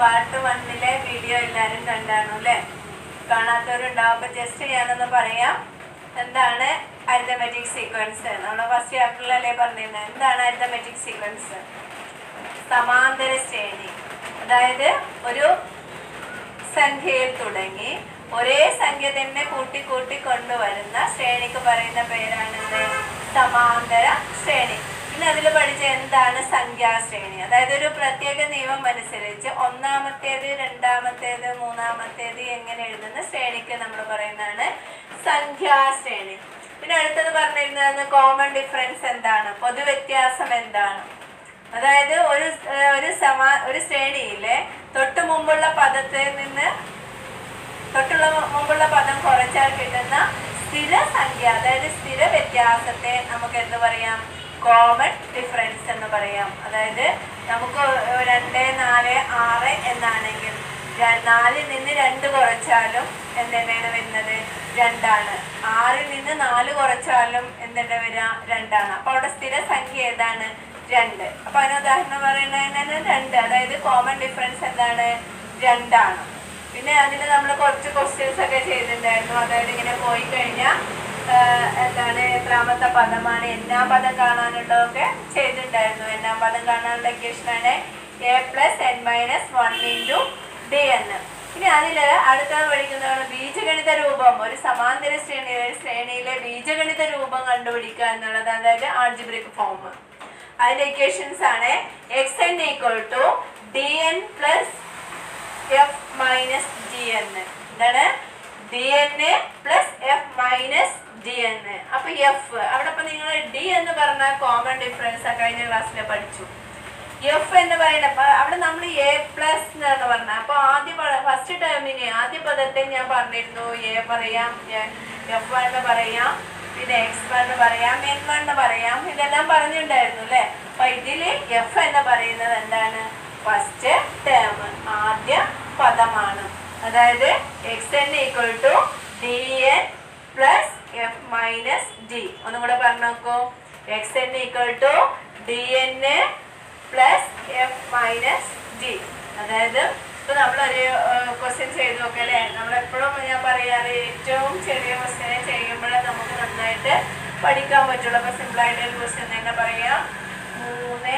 part വണ്ണിലെ video എല്ലാവരും കണ്ടാണു അല്ലേ കാണാത്തവരുണ്ടാവും അപ്പൊ ജസ്റ്റ് ഞാനൊന്ന് പറയാം എന്താണ് അരിതമെറ്റിക് സീക്വൻസ് നമ്മുടെ ഫസ്റ്റ് ചാപ്റ്ററിലല്ലേ പറഞ്ഞിരുന്നത് എന്താണ് അരിതമെറ്റിക് സീക്വൻസ് സമാന്തര ശ്രേണി അതായത് ഒരു സംഖ്യയിൽ തുടങ്ങി ഒരേ സംഖ്യ തന്നെ കൂട്ടി കൂട്ടി കൊണ്ടുവരുന്ന ശ്രേണിക്ക് പറയുന്ന പേരാണെന്ത് സമാന്തര ശ്രേണി പിന്നെ അതിൽ പഠിച്ച എന്താണ് സംഖ്യാശ്രേണി അതായത് ഒരു പ്രത്യേക നിയമം അനുസരിച്ച് ഒന്നാമത്തേത് രണ്ടാമത്തേത് മൂന്നാമത്തേത് എങ്ങനെ എഴുതുന്ന ശ്രേണിക്ക് നമ്മൾ പറയുന്നതാണ് സംഖ്യാശ്രേണി പിന്നെ അടുത്തത് പറഞ്ഞിരുന്നത് കോമൺ ഡിഫറൻസ് എന്താണ് പൊതുവ്യത്യാസം എന്താണ് അതായത് ഒരു ഏർ ഒരു സമാ ഒരു ശ്രേണിയിലെ തൊട്ട് മുമ്പുള്ള പദത്തിൽ നിന്ന് തൊട്ടുള്ള മുമ്പുള്ള പദം കുറച്ചാൽ കിട്ടുന്ന സ്ഥിര സംഖ്യ അതായത് സ്ഥിര വ്യത്യാസത്തെ നമുക്ക് എന്ത് പറയാം കോമൺ ഡിഫറൻസ് എന്ന് പറയാം അതായത് നമുക്ക് രണ്ട് നാല് ആറ് എന്നാണെങ്കിൽ ര- നാലിൽ നിന്ന് രണ്ട് കുറച്ചാലും എന്തെന്നാണ് വരുന്നത് രണ്ടാണ് ആറിൽ നിന്ന് നാല് കുറച്ചാലും എന്തെന്നെ വരിക രണ്ടാണ് അപ്പൊ അവിടെ സ്ഥിര സംഖ്യ ഏതാണ് രണ്ട് അപ്പൊ അതിന് ഉദാഹരണം പറയുന്നത് രണ്ട് അതായത് കോമൺ ഡിഫറൻസ് എന്താണ് രണ്ടാണ് പിന്നെ അതിന് നമ്മൾ കുറച്ച് ക്വസ്റ്റ്യൻസ് ഒക്കെ ചെയ്തിട്ടുണ്ടായിരുന്നു അതായത് ഇങ്ങനെ പോയി കഴിഞ്ഞാൽ എന്താണ് എത്രാമത്തെ പദമാണ് എന്നാം പദം കാണാനുള്ളതൊക്കെ ചെയ്തിട്ടുണ്ടായിരുന്നു എന്നാം പദം കാണാനുള്ള ഇക്വേഷനാണ് A plus N minus one into D എന്ന് ഇനി അതിൽ അടുത്തത് പഠിക്കുന്നതാണ് ബീജഗണിത രൂപം ഒരു സമാന്തര ശ്രേണി ഒരു ശ്രേണിയിലെ ബീജഗണിത രൂപം കണ്ടുപിടിക്കുക എന്നുള്ളത് അതായത് ആൾജിബ്രിക് ഫോം അതിന്റെ ഇക്വേഷൻസ് ആണ് X N equal to D N plus F minus D N എന്താണ് D N A plus F minus D N അപ്പൊ എഫ് അവിടെ ഇപ്പൊ നിങ്ങൾ ഡി എന്ന് പറഞ്ഞ കോമൺ ഡിഫറൻസ് കഴിഞ്ഞ ക്ലാസ്സിൽ പഠിച്ചു എഫ് എന്ന് പറയുന്ന അപ്പൊ അവിടെ നമ്മൾ എ പ്ലസ് എന്നാണ് പറഞ്ഞത് അപ്പൊ ആദ്യ ഫസ്റ്റ് ടേമിന് ആദ്യ പദത്തെ ഞാൻ പറഞ്ഞിരുന്നു എ പറയാം എഫ് എന്ന് പറയാം പിന്നെ എക്സ് വൺ പറയാം എൻ വൺ പറയാം ഇതെല്ലാം പറഞ്ഞിട്ടുണ്ടായിരുന്നു അല്ലെ അപ്പൊ ഇതില് എഫ് എന്ന് പറയുന്നത് എന്താണ് ഫസ്റ്റ് ടേം ആദ്യ പദമാണ് അതായത് X N equal to D N plus F minus D ഒന്നും കൂടെ പറഞ്ഞു നോക്കൂ X N equal to D N plus F minus D അതായത് ഇപ്പൊ നമ്മളൊരു ക്വസ്റ്റ്യൻ ചെയ്തു നോക്കെ അല്ലേ നമ്മളെപ്പോഴും ഞാൻ പറയാറ് ഏറ്റവും ചെറിയ ക്വസ്റ്റ്യനെ ചെയ്യുമ്പോഴേ നമുക്ക് നന്നായിട്ട് പഠിക്കാൻ പറ്റുള്ളൂ അപ്പൊ സിമ്പിൾ ആയിട്ട് ഒരു ക്വസ്റ്റ്യൻ തന്നെ പറയാം മൂന്ന്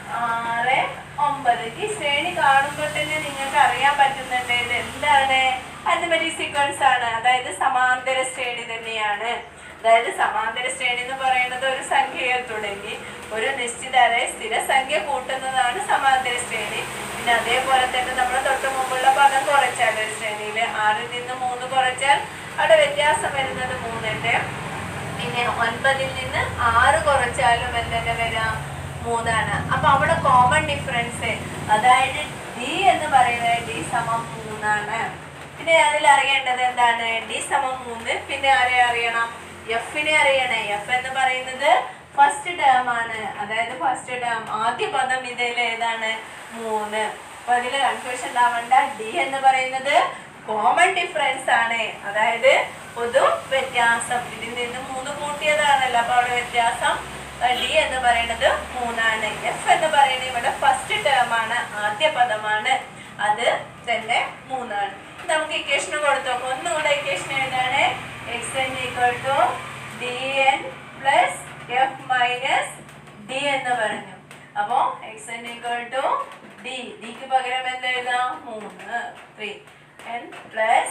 ആറ് ഒമ്പത് ഈ ശ്രേണി കാണുമ്പോൾ തന്നെ നിങ്ങൾക്ക് അറിയാൻ പറ്റുന്നുണ്ട് ഇത് എന്താണ് അരിതമെറ്റിക് സീക്വൻസ് ആണ് അതായത് സമാന്തര ശ്രേണി തന്നെയാണ് അതായത് സമാന്തര ശ്രേണി എന്ന് പറയുന്നത് ഒരു സംഖ്യയിൽ തുടങ്ങി ഒരു നിശ്ചിത അതായത് സ്ഥിര സംഖ്യ കൂട്ടുന്നതാണ് സമാന്തര ശ്രേണി പിന്നെ അതേപോലെ തന്നെ നമ്മൾ തൊട്ട് മുമ്പുള്ള പദം കുറച്ചാൽ ഒരു ശ്രേണിയിൽ ആറിൽ നിന്ന് മൂന്ന് കുറച്ചാൽ അവിടെ വ്യത്യാസം വരുന്നത് മൂന്നിന്റെ പിന്നെ ഒൻപതിൽ നിന്ന് ആറ് കുറച്ചാലും എന്തൊക്കെ വരാം മൂന്നാണ് അപ്പൊ അവിടെ കോമൺ ഡിഫറൻസ് അതായത് ഡി എന്ന് പറയുന്നത് ഡി സമം മൂന്നാണ് പിന്നെ അതിൽ അറിയേണ്ടത് എന്താണ് ഡി സമം മൂന്ന് പിന്നെ ആരെ അറിയണം എഫിനെ അറിയണേ എഫ് എന്ന് പറയുന്നത് ഫസ്റ്റ് ടേം ആണ് അതായത് ഫസ്റ്റ് ടേം ആദ്യ പദം ഇതിൽ ഏതാണ് മൂന്ന് അപ്പൊ അതിൽ കൺഫ്യൂഷൻ ഉണ്ടാവേണ്ട ഡി എന്ന് പറയുന്നത് കോമൺ ഡിഫറൻസ് ആണ് അതായത് പൊതു വ്യത്യാസം ഇതിൽ നിന്ന് മൂന്ന് കൂട്ടിയതാണല്ലോ അപ്പൊ അവിടെ വ്യത്യാസം ഡി എന്ന് പറയുന്നത് മൂന്നാണ് എഫ് എന്ന് പറയുന്നത് ഇവിടെ ഫസ്റ്റ് ടേം ആണ് ആദ്യ പദമാണ് അത് തന്നെ മൂന്നാണ് നമുക്ക് ഇക്വേഷൻ കൊടുത്തു നോക്കാം ഒന്നുകൂടെ ഇക്വേഷൻ ഏതാണ് X N equal to D N plus F minus D എന്ന് പറഞ്ഞു അപ്പോ X N equal to D ഡിക്ക് പകരം എന്താ എഴുതാം മൂന്ന് three N plus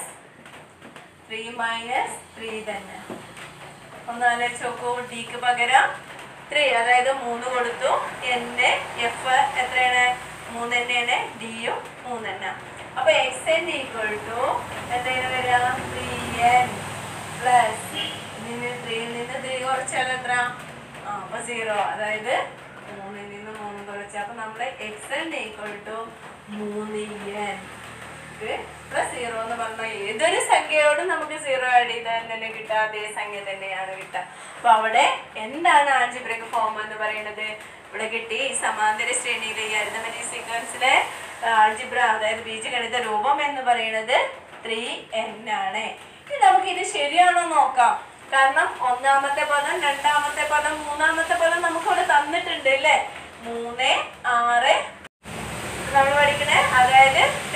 three minus three തന്നെ ഒന്ന് ആലോചിച്ച് നോക്കൂ ഡിക്ക് പകരം ത്രീ അതായത് മൂന്ന് കൊടുത്തു എന്റെ എഫ് എത്രയാണ് മൂന്ന് തന്നെയാണ് ഡിയും മൂന്ന് തന്നെ അപ്പൊ എക്സ് എൻ ഈക്വൽ ടു എന്തെങ്കിലും വരിക ത്രീ എൻ പ്ലസ് ഇതിന് ത്രീയിൽ നിന്ന് ത്രീ കുറച്ചാൽ എത്ര ആ അപ്പൊ സീറോ അതായത് മൂന്നിൽ നിന്ന് മൂന്ന് കുറച്ച് അപ്പൊ നമ്മുടെ എക്സ് എൻ ഈക്വൽ ടു മൂന്ന് എൻ പ്ലസ് സീറോ എന്ന് പറഞ്ഞാൽ ഏതൊരു സംഖ്യയോടും നമുക്ക് സീറോ ആഡ് ചെയ്താൽ തന്നെ കിട്ടുക അതേ സംഖ്യ തന്നെയാണ് കിട്ടുക അപ്പൊ അവിടെ എന്താണ് ആൾജിബ്രിക് ഫോം എന്ന് പറയുന്നത് ഇവിടെ കിട്ടി ഈ സമാന്തര ശ്രേണിയിലെ ഈ അരിതമെറ്റിക് സീക്വൻസിലെ ആൾജിബ്ര അതായത് ബീജഗണിത രൂപം എന്ന് പറയുന്നത് ത്രീ എൻ ആണ് ഇനി നമുക്ക് ഇത് ശരിയാണോ നോക്കാം കാരണം ഒന്നാമത്തെ പദം രണ്ടാമത്തെ പദം മൂന്നാമത്തെ പദം നമുക്കിവിടെ തന്നിട്ടുണ്ട് അല്ലേ മൂന്ന് ആറ് നമ്മൾ പഠിക്കണേ അതായത്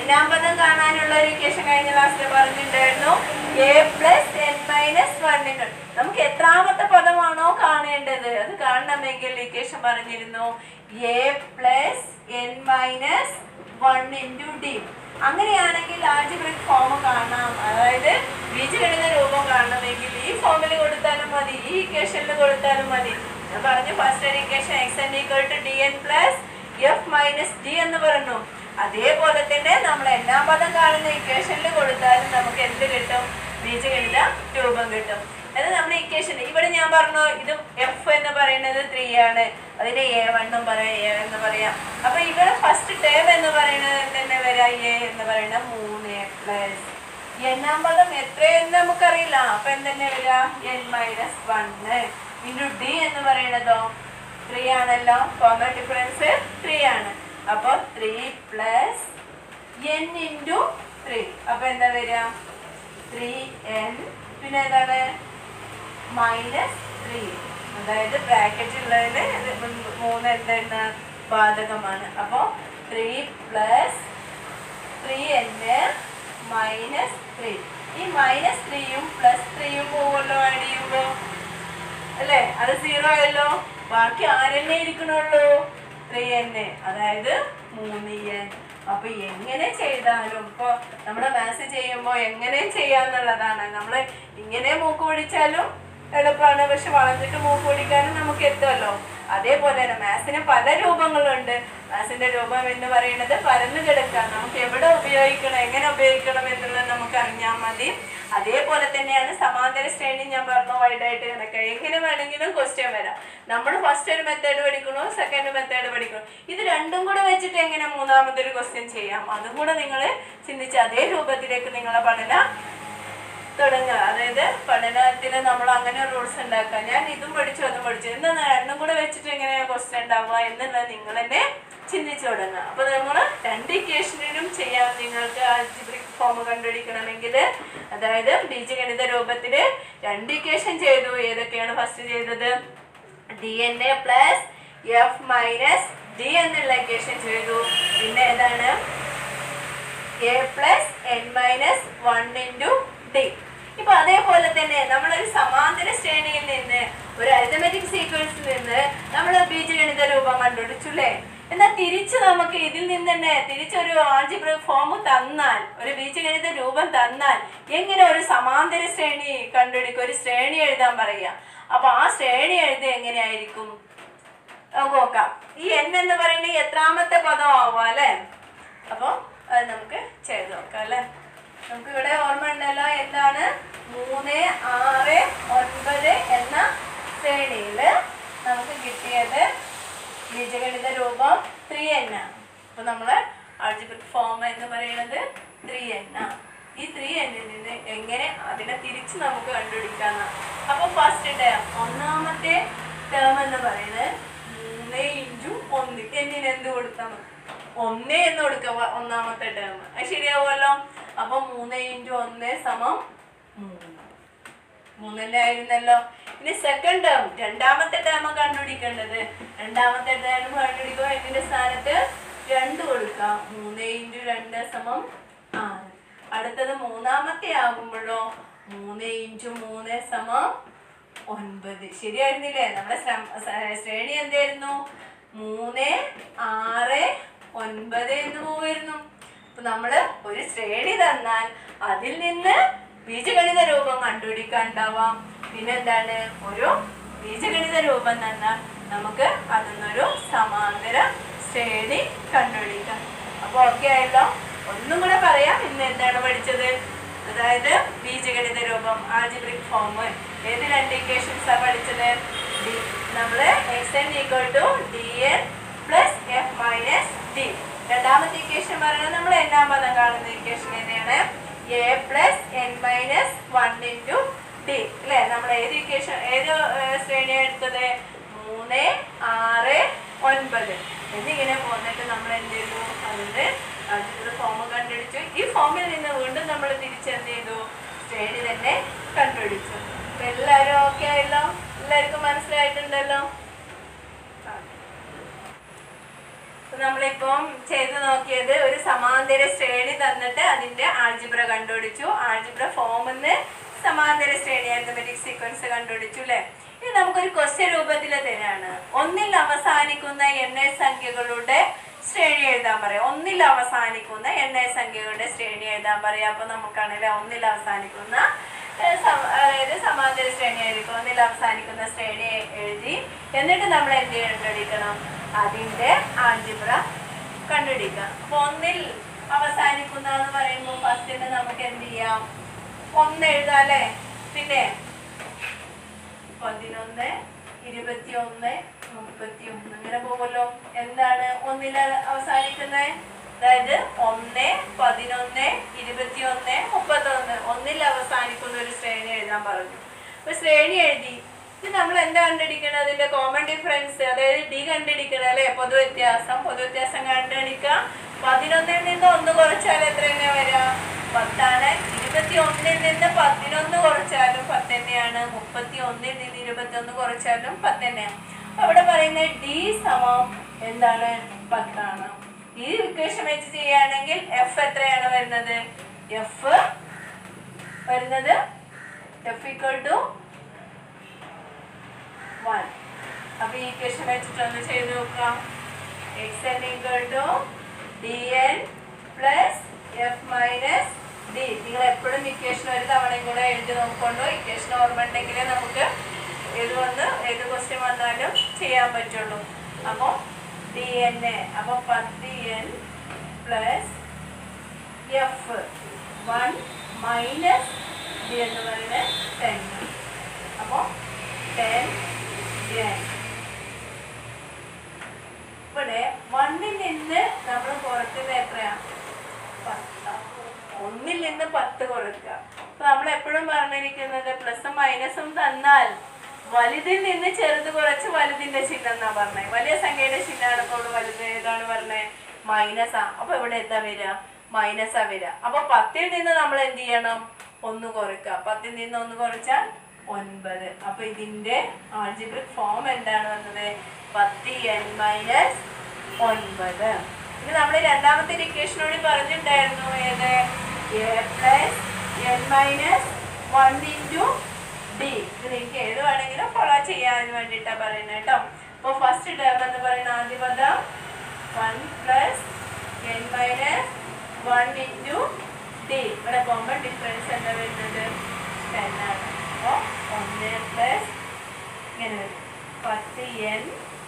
എന്നാം പദം കാണാനുള്ള ഒരു ഇക്വേഷൻ കഴിഞ്ഞ ക്ലാസ്സിൽ പറഞ്ഞിട്ടുണ്ടായിരുന്നു എ പ്ലസ് എൻ മൈനസ് വണ്ണിന് നമുക്ക് എത്രാമത്തെ പദമാണോ കാണേണ്ടത് അത് കാണണമെങ്കിൽ ഇക്വേഷൻ പറഞ്ഞിരുന്നു A plus N minus one into D അങ്ങനെയാണെങ്കിൽ ആൾജിബ്രിക് ഫോം കാണാം അതായത് ബീജഗണിത രൂപം കാണണമെങ്കിൽ ഈ ഫോമിൽ കൊടുത്താലും മതി ഈ ഇക്വേഷനിൽ കൊടുത്താലും മതി ഞാൻ പറഞ്ഞു ഫസ്റ്റ് ഒരു equation X N equal to D N plus F minus D എന്ന് പറഞ്ഞു അതേപോലെ തന്നെ നമ്മൾ എന്നാം പദം കാണുന്ന ഇക്വേഷനിൽ കൊടുത്താലും നമുക്ക് എന്ത് കിട്ടും ബീജഗണിത രൂപം കിട്ടും അത് നമ്മുടെ ഇക്വേഷൻ ഇവിടെ ഞാൻ പറഞ്ഞു ഇത് എഫ് എന്ന് പറയുന്നത് ത്രീ ആണ് അതിനെ എ വണ്ണും പറയാം എ എന്ന് പറയാം അപ്പൊ ഇവിടെ ഫസ്റ്റ് ടേം എന്ന് പറയുന്നത് തന്നെ വരാം എ എന്ന് പറയുന്നത് മൂന്ന് പ്ലസ് എന്നാം പദം എത്രയെന്ന് നമുക്കറിയില്ല അപ്പൊ എന്തെന്നെ വരിക N minus one into D എന്ന് പറയുന്നതോ ത്രീ ആണല്ലോ കോമൺ ഡിഫറൻസ് ത്രീ ആണ് അപ്പോൾ three plus N into three അപ്പൊ എന്താ വരിക ത്രീ എൻ പിന്നെ എന്താണ് മൈനസ് ത്രീ അതായത് ബ്രാക്കറ്റ് ഉള്ളതിന് ഇത് മൂന്ന് എന്താണ് ബാധകമാണ് അപ്പോൾ ത്രീ പ്ലസ് ത്രീ എന്ന് മൈനസ് ത്രീ ഈ മൈനസ് ത്രീയും പ്ലസ് ത്രീയും പോകുമല്ലോ ആഡ് ചെയ്യുമ്പോൾ അല്ലേ അത് സീറോ ആയല്ലോ ബാക്കി ആരെന്നെ ഇരിക്കണുള്ളൂ ത്രീ എന്നെ അതായത് മൂന്ന് എൻ അപ്പൊ എങ്ങനെ ചെയ്താലും ഇപ്പൊ നമ്മുടെ മാത്സ് ചെയ്യുമ്പോൾ എങ്ങനെ ചെയ്യാന്നുള്ളതാണ് നമ്മൾ ഇങ്ങനെ മൂക്ക് പിടിച്ചാലും എളുപ്പമാണ് പക്ഷെ വളർന്നിട്ട് മൂക്ക് പിടിക്കാനും നമുക്ക് എത്തുമല്ലോ അതേപോലെ തന്നെ മാത്സിന് പല രൂപങ്ങളുണ്ട് മാത്സിന്റെ രൂപം എന്ന് പറയുന്നത് പരന്നു കിടക്കാൻ നമുക്ക് എവിടെ ഉപയോഗിക്കണം എങ്ങനെ ഉപയോഗിക്കണം എന്നുള്ളത് നമുക്ക് അറിഞ്ഞാൽ മതി അതേപോലെ തന്നെയാണ് സമാന്തര ശ്രേണി ഞാൻ പറഞ്ഞു വൈഡായിട്ട് കിടക്കുക എങ്ങനെ വേണമെങ്കിലും ക്വസ്റ്റ്യൻ വരാം നമ്മൾ ഫസ്റ്റ് ഒരു മെത്തേഡ് പഠിക്കണോ സെക്കൻഡ് മെത്തേഡ് പഠിക്കണോ ഇത് രണ്ടും കൂടെ വെച്ചിട്ട് എങ്ങനെ മൂന്നാമതൊരു ക്വസ്റ്റ്യൻ ചെയ്യാം അതും കൂടെ നിങ്ങൾ ചിന്തിച്ച് അതേ രൂപത്തിലേക്ക് നിങ്ങളെ പഠനം തുടങ്ങുക അതായത് പഠനത്തിൽ നമ്മൾ അങ്ങനെ റൂൾസ് ഉണ്ടാക്കുക ഞാൻ ഇതും പഠിച്ചു അതും പഠിച്ചു എന്നാ രണ്ടും കൂടെ വെച്ചിട്ട് എങ്ങനെയാണ് ക്വസ്റ്റ്യൻ ഉണ്ടാവുക എന്നുള്ളത് നിങ്ങൾ തന്നെ ചിന്തിച്ചു തുടങ്ങുക അപ്പോൾ നമ്മൾ രണ്ട് ഇക്വേഷനിലും ചെയ്യാം നിങ്ങൾക്ക് ആൽജിബ്രിക് ഫോം കണ്ടുപിടിക്കണമെങ്കിൽ അതായത് ബീജഗണിത രൂപത്തിൽ രണ്ട് ഇക്വേഷൻ ചെയ്തു ഏതൊക്കെയാണ് ഫസ്റ്റ് ചെയ്തത് D N A plus F minus D എന്നുള്ള ഇക്വേഷൻ ചെയ്തു പിന്നെ ഏതാണ് A plus N minus one into D ഇപ്പൊ അതേപോലെ തന്നെ നമ്മളൊരു സമാന്തര ശ്രേണിയിൽ നിന്ന് ഒരു അരിതമെറ്റിക് സീക്വൻസിൽ നിന്ന് നമ്മൾ ബീജഗണിത രൂപം കണ്ടുപിടിച്ചു അല്ലേ എന്നാൽ തിരിച്ച് നമുക്ക് ഇതിൽ നിന്ന് തന്നെ തിരിച്ചൊരു ആൾജിബ്രിക് ഫോം തന്നാൽ ഒരു ബീജഗണിത രൂപം തന്നാൽ എങ്ങനെ ഒരു സമാന്തര ശ്രേണി കണ്ടുപിടിക്കും ഒരു ശ്രേണി എഴുതാൻ പറയാ അപ്പൊ ആ ശ്രേണി എഴുതി എങ്ങനെയായിരിക്കും നമുക്ക് നോക്കാം ഈ എൻ എന്ന് പറയുന്നത് എത്രാമത്തെ പദം ആവുക അല്ലേ അപ്പോൾ അത് നമുക്ക് ചെയ്ത് നോക്കാം അല്ലേ നമുക്ക് ഇവിടെ ഓർമ്മ ഉണ്ടല്ലോ എന്താണ് മൂന്ന് ആറ് ഒൻപത് എന്ന ശ്രേണിയിൽ നമുക്ക് കിട്ടിയത് ബീജഗണിത രൂപം ത്രീ എൻ ആണ് അപ്പോൾ നമ്മൾ ആൾജിബ്രിക് ഫോം എന്ന് പറയുന്നത് ത്രീ എൻ ആണ് ഈ ത്രീ എന്നിൽ നിന്ന് എങ്ങനെ അതിനെ തിരിച്ച് നമുക്ക് കണ്ടുപിടിക്കാമെന്നാണ് അപ്പോൾ ഫസ്റ്റ് ടേം ഒന്നാമത്തെ ടേം എന്ന് പറയുന്നത് മൂന്ന് ഇൻറ്റു ഒന്ന് എന്നിന് എന്ത് കൊടുത്താൽ മതി ഒന്ന് എന്ന് കൊടുക്കുക ഒന്നാമത്തെ ടേം അത് ശരിയാവുമല്ലോ അപ്പൊ മൂന്ന് ഇൻറ്റു ഒന്ന് സമം മൂന്ന് മൂന്നല്ലേ ആയിരുന്നല്ലോ ഇനി സെക്കൻഡ് ടേം രണ്ടാമത്തെ ടേം കണ്ടുപിടിക്കേണ്ടത് രണ്ടാമത്തെ ടേം കണ്ടുപിടിക്കുക ഇതിന്റെ സ്ഥാനത്ത് രണ്ട് കൊടുക്കാം മൂന്ന് ഇൻറ്റു രണ്ട് സമം ആറ് അടുത്തത് മൂന്നാമത്തെ ആകുമ്പോഴോ മൂന്ന് ഇൻറ്റു മൂന്ന് സമം ഒൻപത് ശരിയായിരുന്നില്ലേ നമ്മുടെ ശ്രം- സ- ശ്രേണി എന്തായിരുന്നു മൂന്ന് ആറ് ഒൻപത് എന്ന് പോവായിരുന്നു അപ്പൊ നമ്മള് ഒരു ശ്രേണി തന്നാൽ അതിൽ നിന്ന് ബീജഗണിത രൂപം കണ്ടുപിടിക്കാൻ ഉണ്ടാവാം പിന്നെന്താണ് ഒരു ബീജഗണിത രൂപം തന്നാൽ നമുക്ക് അതിൽ നിന്നൊരു സമാന്തര ശ്രേണി കണ്ടുപിടിക്കാം അപ്പൊ ഓക്കെ ആയല്ലോ ഒന്നും കൂടെ പറയാം ഇന്ന് എന്താണ് പഠിച്ചത് അതായത് ബീജഗണിത രൂപം ആൾജിബ്രിക് ഫോം ഏത് രണ്ട് ഇക്വേഷൻസാണ് പഠിച്ചത് ഡി നമ്മൾ X N equal to D N plus F minus D രണ്ടാമത്തെ ഇക്വേഷൻ പറയുന്നത് നമ്മൾ എന്നാം പദം കാണുന്ന ഇക്വേഷൻ തന്നെയാണ് A plus N minus one into D അല്ലേ നമ്മൾ ഏത് ഇക്വേഷൻ ഏത് ഏഹ്, ശ്രേണിയാണ് എടുത്തത് മൂന്ന് ആറ് ഒൻപത് എന്നിങ്ങനെ പോന്നിട്ട് നമ്മൾ എന്ത് ചെയ്തു അതിന്റെ അതിന്റെ ഫോം കണ്ടുപിടിച്ചു ഈ ഫോമിൽ നിന്ന് വീണ്ടും നമ്മൾ തിരിച്ചെന്ത് ചെയ്തു ശ്രേണി തന്നെ കണ്ടുപിടിച്ചു അപ്പൊ എല്ലാവരും ഓക്കെ ആയല്ലോ എല്ലാവർക്കും മനസ്സിലായിട്ടുണ്ടല്ലോ അപ്പൊ നമ്മളിപ്പോ നമ്മളിപ്പം ചെയ്തു നോക്കിയത് ഒരു സമാന്തര ശ്രേണി തന്നിട്ട് അതിന്റെ ആൾജിബ്ര കണ്ടുപിടിച്ചു ആൾജിബ്ര ഫോമിന്ന് സമാന്തര ശ്രേണി അരിത്തമെറ്റിക് സീക്വൻസ് കണ്ടുപിടിച്ചു അല്ലെ ഇത് നമുക്കൊരു ക്വസ്റ്റ്യൻ രൂപത്തിൽ തരാണ് ഒന്നിൽ അവസാനിക്കുന്ന എണ്ണ സംഖ്യകളുടെ ശ്രേണി എഴുതാൻ പറയാം ഒന്നിൽ അവസാനിക്കുന്ന എണ്ണ സംഖ്യകളുടെ ശ്രേണി എഴുതാൻ പറയാം അപ്പൊ നമുക്കാണല്ലേ ഒന്നിൽ അവസാനിക്കുന്ന ഏഹ്, സമ- അതായത് സമാന്തര ശ്രേണി ആയിരിക്കും ഒന്നിൽ അവസാനിക്കുന്ന ശ്രേണി എഴുതി എന്നിട്ട് നമ്മൾ എന്ത് കണ്ടുപിടിക്കണം അതിന്റെ ആൾജിബ്ര കണ്ടുപിടിക്കാം അപ്പൊ ഒന്നിൽ അവസാനിക്കുന്ന എന്ന് പറയുമ്പോൾ ഫസ്റ്റിന് നമുക്ക് എന്ത് ചെയ്യാം ഒന്ന് എഴുതാം അല്ലേ പിന്നെ പതിനൊന്ന് ഇരുപത്തി ഒന്ന് മുപ്പത്തി ഒന്ന് ഇങ്ങനെ പോകുമല്ലോ എന്താണ് ഒന്നിൽ അവസാനിക്കുന്നത് അതായത് ഒന്ന് പതിനൊന്ന് ഇരുപത്തി ഒന്ന് മുപ്പത്തൊന്ന് ഒന്നിൽ അവസാനിക്കുന്ന ഒരു ശ്രേണി എഴുതാൻ പറഞ്ഞു അപ്പൊ ശ്രേണി എഴുതി ഇത് നമ്മൾ എന്താ കണ്ടുപിടിക്കണം അതിന്റെ കോമൺ ഡിഫറൻസ് അതായത് ഡി കണ്ടുപിടിക്കണം അല്ലെ പൊതു വ്യത്യാസം പൊതു വ്യത്യാസം കണ്ടുപിടിക്കാം പതിനൊന്നിൽ നിന്ന് ഒന്ന് കുറച്ചാൽ എത്ര തന്നെ വരാം പത്താണ് ഇരുപത്തി ഒന്നിൽ നിന്ന് പതിനൊന്ന് കുറച്ചാലും പത്ത് തന്നെയാണ് മുപ്പത്തി ഒന്നിൽ നിന്ന് ഇരുപത്തി ഒന്ന് കുറച്ചാലും പത്ത് തന്നെയാണ് അപ്പൊ അവിടെ പറയുന്നത് ഡി സമം എന്താണ് പത്താണ് ഈ ഇക്വേഷൻ വെച്ച് ചെയ്യുകയാണെങ്കിൽ എഫ് എത്രയാണ് വരുന്നത് എഫ് വരുന്നത് എഫ് ഈക്വൽ ടു വൺ അപ്പൊ ഈ ഇക്വേഷൻ വെച്ചിട്ടൊന്ന് ചെയ്ത് നോക്കാം X N equal to D N plus F minus D നിങ്ങൾ എപ്പോഴും ഇക്വേഷൻ ഒരു തവണയും കൂടെ എഴുതി നോക്കൊണ്ടോ ഇക്വേഷൻ ഓർമ്മ ഉണ്ടെങ്കിൽ നമുക്ക് ഏത് വന്ന് ഏത് ക്വസ്റ്റ്യൻ വന്നാലും ചെയ്യാൻ പറ്റുള്ളൂ അപ്പോൾ ഡി എൻ എ അപ്പോൾ പത്ത് N plus F one minus D എന്ന് പറയുന്നത് ടെൻ അപ്പോൾ ടെൻ എൻ ഇവിടെ വണ്ണിൽ നിന്ന് നമ്മൾ കുറയ്ക്കുന്നത് എത്രയാ പത്താ ഒന്നിൽ നിന്ന് പത്ത് കുറയ്ക്കുക അപ്പൊ നമ്മൾ എപ്പോഴും പറഞ്ഞിരിക്കുന്നത് പ്ലസും മൈനസും തന്നാൽ വലുതിൽ നിന്ന് ചെറുത് കുറച്ച് വലുതിന്റെ ചിഹ്നം എന്നാ പറഞ്ഞത് വലിയ സംഖ്യയുടെ ചിഹ്നമാണ് ഇപ്പോൾ വലുത് ഏതാണ് പറഞ്ഞത് മൈനസാ അപ്പൊ ഇവിടെ എന്താ വരിക മൈനസാ വരിക അപ്പൊ പത്തിൽ നിന്ന് നമ്മൾ എന്ത് ചെയ്യണം ഒന്ന് കുറയ്ക്കുക പത്തിൽ നിന്ന് ഒന്ന് കുറച്ചാൽ ഒൻപത് അപ്പൊ ഇതിന്റെ ആൾജിബ്രിക് ഫോം എന്താണ് വന്നത് പത്ത് എൻ മൈനസ് ഒൻപത് ഇത് നമ്മൾ രണ്ടാമത്തെ ഇക്വേഷനോട് പറഞ്ഞിട്ടുണ്ടായിരുന്നു ഏത് A plus N minus one into D ഇത് നിങ്ങൾക്ക് എഴുതുവാണെങ്കിലും ഫോളോ ചെയ്യാൻ വേണ്ടിയിട്ടാണ് പറയുന്നത് കേട്ടോ അപ്പോൾ ഫസ്റ്റ് ടേം എന്ന് പറയുന്ന ആദ്യ പദം one plus N minus one into D ഇവിടെ കോമൺ ഡിഫറൻസ് എന്താ വരുന്നത് ടെൻ ആണ് അപ്പോൾ ഒന്ന് പ്ലസ് ഇങ്ങനെ വരും പത്ത് എൻ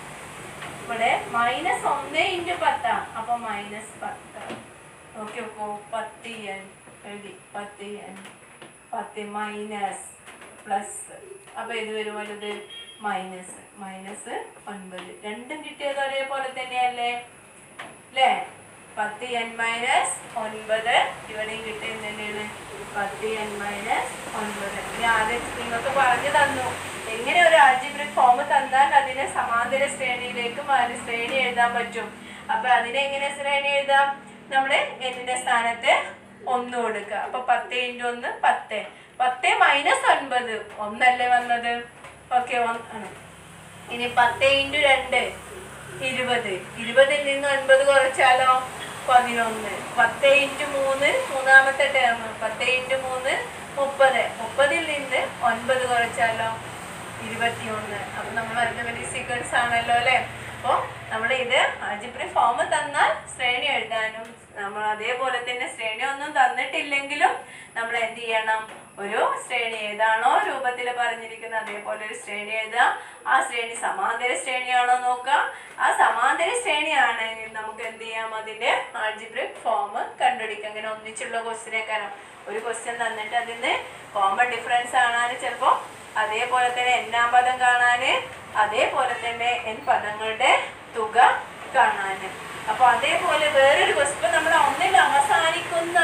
ഇവിടെ മൈനസ് ഒന്ന് ഇൻറ്റു പത്താണ് അപ്പോൾ മൈനസ് പത്ത് ഓക്കെ അപ്പോൾ പത്ത് എൻ എഴുതി പത്ത് എൻ പത്ത് മൈനസ് പ്ലസ് അപ്പോൾ ഇത് വരും വലുത് മൈനസ് മൈനസ് ഒൻപത് രണ്ടും കിട്ടിയത് ഒരേപോലെ തന്നെയല്ലേ അല്ലേ പത്ത് എൻ മൈനസ് ഒൻപത് ഇവിടെയും കിട്ടിയത് തന്നെയാണ് പത്ത് എൻ മൈനസ് ഒൻപത് ഇനി ആദ്യം നിങ്ങൾക്ക് പറഞ്ഞു തന്നു എങ്ങനെ ഒരു ആൾജിബ്രിക് ഫോം തന്നാൽ അതിനെ സമാന്തര ശ്രേണിയിലേക്ക് മാറി ശ്രേണി എഴുതാൻ പറ്റും അപ്പൊ അതിനെ എങ്ങനെ ശ്രേണി എഴുതാം നമ്മള് എന്നിന്റെ സ്ഥാനത്ത് ഒന്ന് കൊടുക്കുക അപ്പൊ പത്ത് ഇൻറ്റു ഒന്ന് പത്ത് പത്ത് മൈനസ് ഒൻപത് ഒന്നല്ലേ വന്നത് ഓക്കെ ആണ് ഇനി പത്ത് ഇൻറ്റു രണ്ട് ഇരുപത് ഇരുപതിൽ നിന്ന് ഒൻപത് കുറച്ചാലോ പതിനൊന്ന് പത്ത് ഇൻറ്റു മൂന്ന് മൂന്നാമത്തെ ടേം പത്ത് ഇൻറ്റു മൂന്ന് മുപ്പത് മുപ്പതിൽ നിന്ന് ഒൻപത് കുറച്ചാലോ ഇരുപത്തിയൊന്ന് അപ്പൊ നമ്മൾ അരിത്തമെറ്റിക് സീക്വൻസ് ആണല്ലോ അല്ലേ അപ്പോൾ നമ്മൾ ഇത് ആൾജിബ്രി ഫോം തന്നാൽ ശ്രേണി എഴുതാനും നമ്മൾ അതേപോലെ തന്നെ ശ്രേണി ഒന്നും തന്നിട്ടില്ലെങ്കിലും നമ്മൾ എന്ത് ചെയ്യണം ഒരു ശ്രേണി ഏതാണോ രൂപത്തിൽ പറഞ്ഞിരിക്കുന്നത് അതേപോലെ ഒരു ശ്രേണി എഴുതുക ആ ശ്രേണി സമാന്തര ശ്രേണിയാണോ നോക്കുക ആ സമാന്തര ശ്രേണിയാണെങ്കിൽ നമുക്ക് എന്ത് ചെയ്യാം അതിന്റെ ആൾജിബ്രിക് ഫോം കണ്ടുപിടിക്കാം അങ്ങനെ ഒന്നിച്ചുള്ള ക്വസ്റ്റിനെ കാരണം ഒരു ക്വസ്റ്റ്യൻ തന്നിട്ട് അതിന് കോമൺ ഡിഫറൻസ് കാണാൻ ചിലപ്പോൾ അതേപോലെ തന്നെ എന്നാം പദം കാണാന് അതേപോലെ തന്നെ എൻ പദങ്ങളുടെ തുക കാണാന് അപ്പൊ അതേപോലെ വേറൊരു ക്വസ്റ്റ്യൻ നമ്മൾ ഒന്നിൽ അവസാനിക്കുന്ന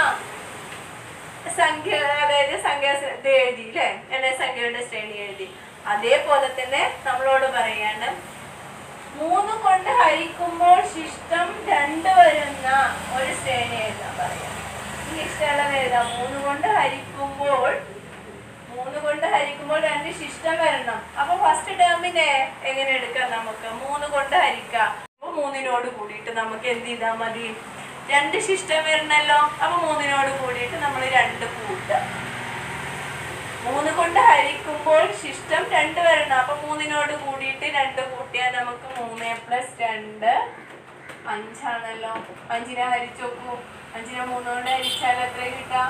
സംഖ്യ അതായത് സംഖ്യ സ- ഇത് എഴുതി അല്ലേ എന്നെ സംഖ്യയുടെ ശ്രേണി എഴുതി അതേപോലെ തന്നെ നമ്മളോട് പറയാണ് മൂന്ന് കൊണ്ട് ഹരിക്കുമ്പോൾ ശിഷ്ടം രണ്ട് വരുന്ന ഒരു ശ്രേണി എഴുതാൻ പറയാം ഈ ഇഷ്ടമുള്ളത് എഴുതാം മൂന്ന് കൊണ്ട് ഹരിക്കുമ്പോൾ മൂന്ന് കൊണ്ട് ഹരിക്കുമ്പോൾ രണ്ട് ശിഷ്ടം വരണം അപ്പൊ ഫസ്റ്റ് ടേമിനെ എങ്ങനെ എടുക്കാം നമുക്ക് മൂന്ന് കൊണ്ട് ഹരിക്കാം അപ്പൊ മൂന്നിനോട് കൂടിയിട്ട് നമുക്ക് എന്ത് ചെയ്താൽ മതി രണ്ട് ശിഷ്ടം വരണല്ലോ അപ്പൊ മൂന്നിനോട് കൂടിയിട്ട് നമ്മൾ രണ്ട് കൂട്ടുക മൂന്ന് കൊണ്ട് ഹരിക്കുമ്പോൾ ശിഷ്ടം രണ്ട് വരണം അപ്പൊ മൂന്നിനോട് കൂടിയിട്ട് രണ്ട് കൂട്ടിയാൽ നമുക്ക് മൂന്ന് പ്ലസ് രണ്ട് അഞ്ചാണല്ലോ അഞ്ചിനെ ഹരിച്ചു നോക്കൂ അഞ്ചിനെ മൂന്ന് കൊണ്ട് ഹരിച്ചാൽ എത്ര കിട്ടാം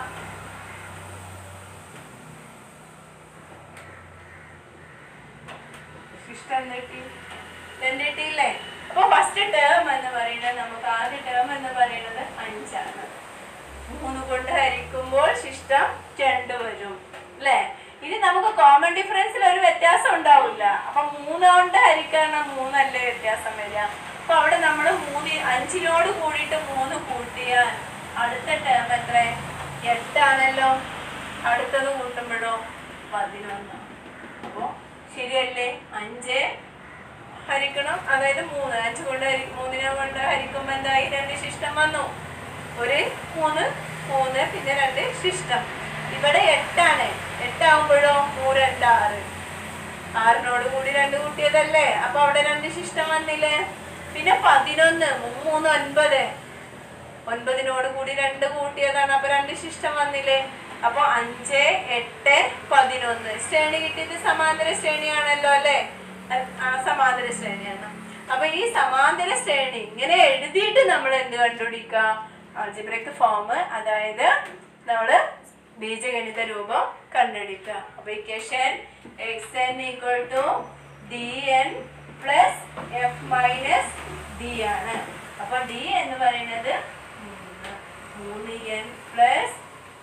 ശിഷ്ടം കിട്ടി രണ്ട് കിട്ടിയില്ലേ അപ്പൊ ഫസ്റ്റ് ടേം എന്ന് പറയുന്നത് നമുക്ക് ആദ്യ ടേം എന്ന് പറയുന്നത് അഞ്ചാണ് മൂന്ന് കൊണ്ട് ഹരിക്കുമ്പോൾ ശിഷ്ടം രണ്ട് വരും അല്ലേ ഇനി നമുക്ക് കോമൺ ഡിഫറൻസിൽ ഒരു വ്യത്യാസം ഉണ്ടാവില്ല അപ്പൊ മൂന്ന് കൊണ്ട് ഹരിക്കണം മൂന്നല്ലേ വ്യത്യാസം വരിക അപ്പൊ അവിടെ നമ്മൾ മൂന്ന് അഞ്ചിനോട് കൂടിയിട്ട് മൂന്ന് കൂട്ടിയാൽ അടുത്ത ടേം എത്ര എട്ടാണല്ലോ അടുത്തത് കൂട്ടുമ്പോഴോ പതിനൊന്ന് അപ്പോ ശരിയല്ലേ അഞ്ച് ഹരിക്കണം അതായത് മൂന്ന് അഞ്ച് കൊണ്ട് ഹരി മൂന്നിനെ കൊണ്ട് ഹരിക്കുമ്പോ എന്തായി രണ്ട് ശിഷ്ടം വന്നു ഒരു മൂന്ന് മൂന്ന് പിന്നെ രണ്ട് ശിഷ്ടം ഇവിടെ എട്ടാണ് എട്ടാവുമ്പോഴോ മൂന്ന് രണ്ട് ആറ് ആറിനോട് കൂടി രണ്ട് കൂട്ടിയതല്ലേ അപ്പൊ അവിടെ രണ്ട് ശിഷ്ടം വന്നില്ലേ പിന്നെ പതിനൊന്ന് മൂന്ന് ഒൻപത് ഒൻപതിനോട് കൂടി രണ്ട് കൂട്ടിയതാണ് അപ്പൊ രണ്ട് ശിഷ്ടം വന്നില്ലേ അപ്പൊ അഞ്ച് എട്ട് പതിനൊന്ന് ശ്രേണി കിട്ടിയത് സമാന്തര ശ്രേണിയാണല്ലോ അല്ലെ ആ സമാന്തര ശ്രേണിയാണ് അപ്പൊ ഈ സമാന്തര ശ്രേണി ഇങ്ങനെ എഴുതിയിട്ട് നമ്മൾ എന്ത് കണ്ടുപിടിക്കാം ആൾജിബ്രയ്ക്ക് ഫോം അതായത് നമ്മള് ബീജഗണിത രൂപം കണ്ടുപിടിക്കുക അപ്പൊ equation X N equal to D N plus F minus D ആണ് അപ്പൊ ഡി എന്ന് പറയുന്നത് മൂന്ന് മൂന്ന് N plus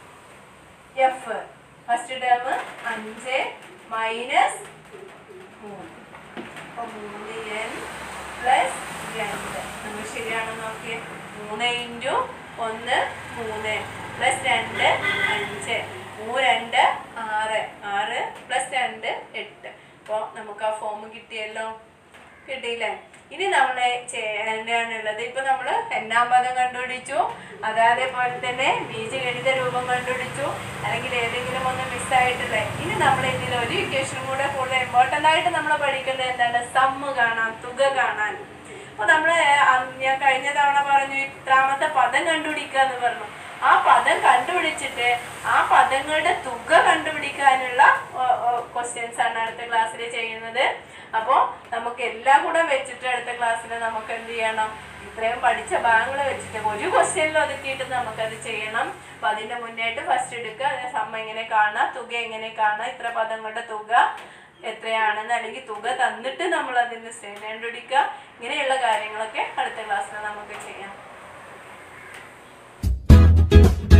F first term അഞ്ച് മൈനസ് മൂന്ന് അപ്പൊ മൂന്ന് എൻ പ്ലസ് രണ്ട് നമ്മൾ ശരിയാണോ നോക്കിയേ മൂന്ന് ഇൻറ്റു ഒന്ന് മൂന്ന് പ്ലസ് രണ്ട് അഞ്ച് മൂന്ന് രണ്ട് ആറ് ആറ് പ്ലസ് രണ്ട് എട്ട് അപ്പോൾ നമുക്ക് ആ ഫോം കിട്ടിയല്ലോ കിട്ടിയില്ലേ ഇനി നമ്മൾ ചെയ്യാനുള്ളത് ഇപ്പൊ നമ്മൾ എന്നാം പദം കണ്ടുപിടിച്ചു അതേപോലെ തന്നെ ബീജഗണിത രൂപം കണ്ടുപിടിച്ചു അല്ലെങ്കിൽ ഏതെങ്കിലും ഒന്ന് മിസ്സായിട്ടില്ലേ ഇനി നമ്മൾ ഇതിൽ ഒരു ഇക്വേഷൻ കൂടെ കൂടുതൽ ഇമ്പോർട്ടൻ്റ് ആയിട്ട് നമ്മൾ പഠിക്കേണ്ടത് എന്താണ് സമ്മ് കാണാൻ തുക കാണാൻ അപ്പൊ നമ്മള് അ- ഞാൻ കഴിഞ്ഞ തവണ പറഞ്ഞു ഇത്രാമത്തെ പദം കണ്ടുപിടിക്കുക എന്ന് പറഞ്ഞു ആ പദം കണ്ടുപിടിച്ചിട്ട് ആ പദങ്ങളുടെ തുക കണ്ടുപിടിക്കാനുള്ള ക്വസ്റ്റ്യൻസ് ആണ് അടുത്ത ക്ലാസ്സിൽ ചെയ്യുന്നത് അപ്പോൾ നമുക്ക് എല്ലാം കൂടെ വെച്ചിട്ട് അടുത്ത ക്ലാസ്സിൽ നമുക്ക് എന്ത് ചെയ്യണം ഇത്രയും പഠിച്ച ഭാഗങ്ങൾ വെച്ചിട്ട് ഒരു ക്വസ്റ്റ്യനിൽ ഒതുക്കിയിട്ട് നമുക്കത് ചെയ്യണം അപ്പൊ അതിന്റെ മുന്നായിട്ട് ഫസ്റ്റ് എടുക്കുക അതിന്റെ സമ്മ എങ്ങനെ കാണാം തുക എങ്ങനെ കാണാം ഇത്ര പദങ്ങളുടെ തുക എത്രയാണെന്ന് അല്ലെങ്കിൽ തുക തന്നിട്ട് നമ്മൾ അതിന്റെ ശ്രേണി കണ്ടുപിടിക്കുക ഇങ്ങനെയുള്ള കാര്യങ്ങളൊക്കെ അടുത്ത ക്ലാസ്സിൽ നമുക്ക് ചെയ്യാം